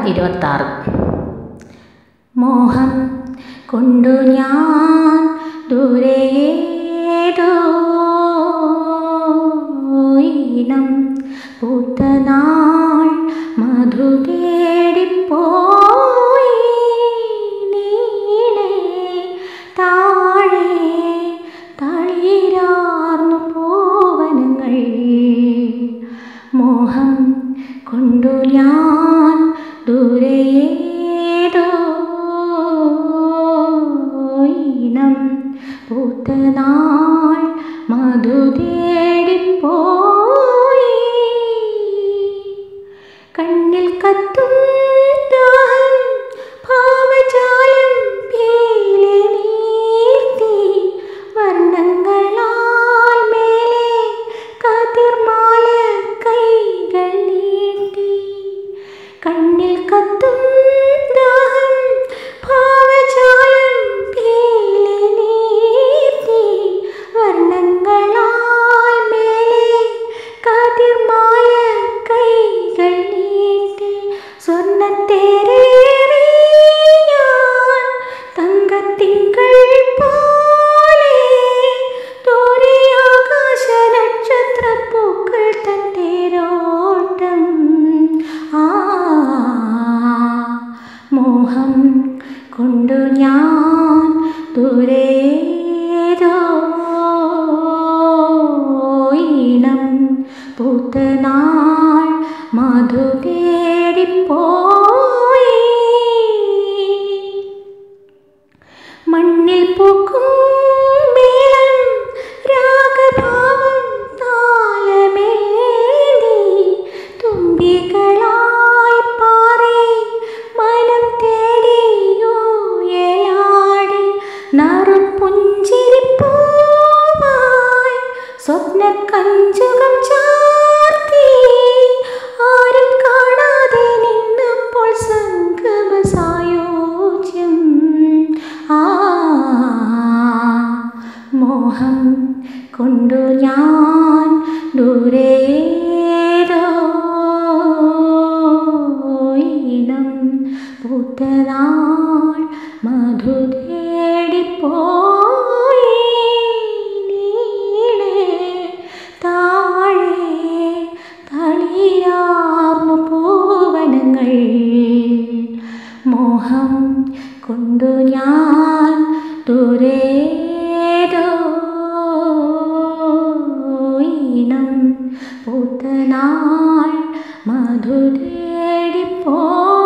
ഇരുപത്താറ് മോഹം കൊണ്ടു ഞാൻ ദൂരേതോ ഇനം പൂത്തനാൾ മധു തേടിപ്പോയി നീളെ താഴെ തളിരാർന്നു പൂവനങ്ങൾ മോഹം കൊണ്ടു ഞാൻ ദൂരേതോ ഇനം പൂത്തനാൾ മധു തേടിപ്പോയി കണ്ണിൽ കത്തും ദാഹം ഭാവജാലം പീലി നീർത്തി വർണ്ണങ്ങളാൽ മേലെ കതിർമാല കൈകൾ നീട്ടി കണ്ണിൽ കത്തും ദാഹം ഭാവജാലം പീലി നീർത്തി വർണ്ണങ്ങളാൽ മേലെ കതിർമാല കൈകൾ നീട്ടി സ്വർണ്ണത്തേരേറി ഞാൻ തങ്കത്തിങ്കൾ പോലെ ദൂരെ ആകാശ നക്ഷത്രപ്പൂക്കൾ തൻ തേരോട്ടം ആ മോഹം കൊണ്ടു ഞാൻ ദൂരേതോ ഇനം പൂത്തനാൾ മധു തേടിപ്പോയി മണ്ണിൽ പൂക്കും മേളം രാഗഭാവം താളമേന്തി തുമ്പികളായി പാറി മനം തേടിയൂയലാടി നറുപുഞ്ചിരിപ്പൂവായി സ്വപ്നക്കഞ്ചുകം ചാർത്തി ആരും കാണാതെ നിന്നപ്പോൾ സംഗമ സായോജ്യം ആ മോഹം കൊണ്ടു ഞാൻ ദൂരേതോ ഇനം പൂത്തനാൾ മധു തേടിപ്പോയി നീളെ താഴെ തളിരാർന്നു പൂവനങ്ങൾ മോഹം കൊണ്ടു ഞാൻ ദൂരേതോ ഇനം പൂത്തനാൾ മധു തേടിപ്പോ